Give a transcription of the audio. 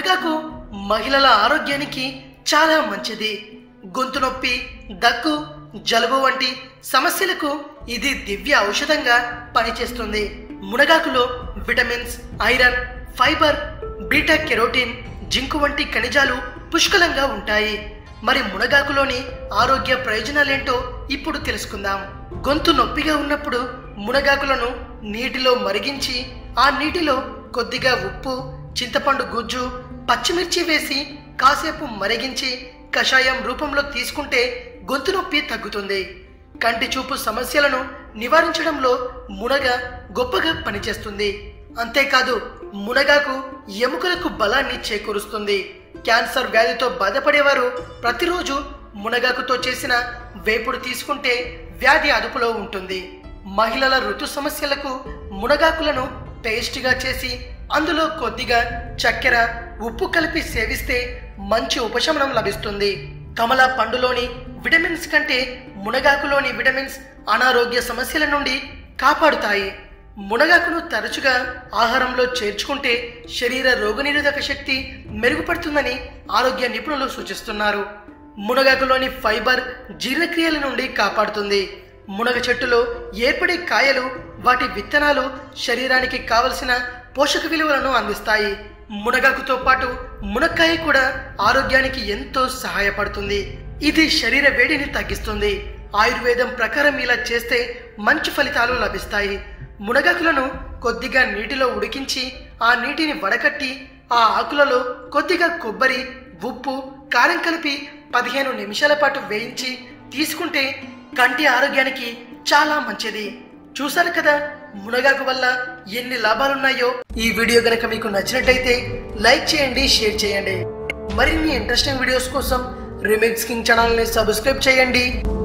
మునగాకు మహిళల ఆరోగ్యానికి చాలా మంచిది గొంతు నొప్పి దగ్గు జలుబు వంటి సమస్యలకు ఇది దివ్య ఔషధంగా పనిచేస్తుంది మునగాకులో vitamins iron fibre beta carotene zinc వంటి ఖనిజాలు పుష్కలంగా ఉంటాయి మరి మునగాకులోని ఆరోగ్య ప్రయోజనాలేంటో ఇప్పుడు తెలుసుకుందాం గొంతు నొప్పిగా ఉన్నప్పుడు మునగాకులను నీటిలో మరిగించి ఆ నీటిలో కొద్దిగా ఉప్పు చింతపండు గుజ్జు పచ్చిమిర్చి వేసి కాసేపు మరిగించి కషాయం రూపంలో తీసుకుంటే గొంతు నొప్పి తగ్గుతుంది కంటి చూపు సమస్యలను నివారించడంలో మునగ గొప్పగా పనిచేస్తుంది అంతేకాదు మునగాకు ఎముకలకు బలాన్ని చేకూరుస్తుంది క్యాన్సర్ వ్యాధితో బాధపడేవారు ప్రతిరోజు మునగాకుతో చేసిన వేపుడు తీసుకుంటే వ్యాధి అదుపులో ఉంటుంది మహిళల ఋతు సమస్యలకు మునగాకులను పేస్ట్గా చేసి అందులో కొద్దిగా చక్కెర ఉప్పు కలిపి సేవిస్తే మంచి ఉపశమనం లభిస్తుంది కమల పండులోని విటమిన్స్ కంటే మునగాకులోని విటమిన్స్ అనారోగ్య సమస్యల నుండి కాపాడుతాయి మునగాకును తరచుగా ఆహారంలో చేర్చుకుంటే శరీర రోగనిరోధక శక్తి మెరుగుపడుతుందని ఆరోగ్య నిపుణులు సూచిస్తున్నారు మునగాకులోని ఫైబర్ జీర్ణక్రియల నుండి కాపాడుతుంది మునగ చెట్టులో ఏర్పడే కాయలు వాటి విత్తనాలు శరీరానికి కావలసిన పోషక విలువలను అందిస్తాయి మునగాకుతో పాటు మునక్కాయ కూడా ఆరోగ్యానికి ఎంతో సహాయపడుతుంది ఇది శరీర వేడిని తగ్గిస్తుంది ఆయుర్వేదం ప్రకారం ఇలా చేస్తే మంచి ఫలితాలు లభిస్తాయి మునగాకులను కొద్దిగా నీటిలో ఉడికించి ఆ నీటిని వడకట్టి ఆ ఆకులలో కొద్దిగా కొబ్బరి ఉప్పు కారం కలిపి పదిహేను నిమిషాల పాటు వేయించి తీసుకుంటే కంటి ఆరోగ్యానికి చాలా మంచిది చూసారు కదా మునగాకు వల్ల ఎన్ని లాభాలున్నాయో ఈ వీడియో గనక మీకు నచ్చినట్టయితే లైక్ చేయండి షేర్ చేయండి మరిన్ని ఇంట్రెస్టింగ్ వీడియోస్ కోసం రిమిక్స్ కింగ్ ఛానల్ని సబ్స్క్రైబ్ చేయండి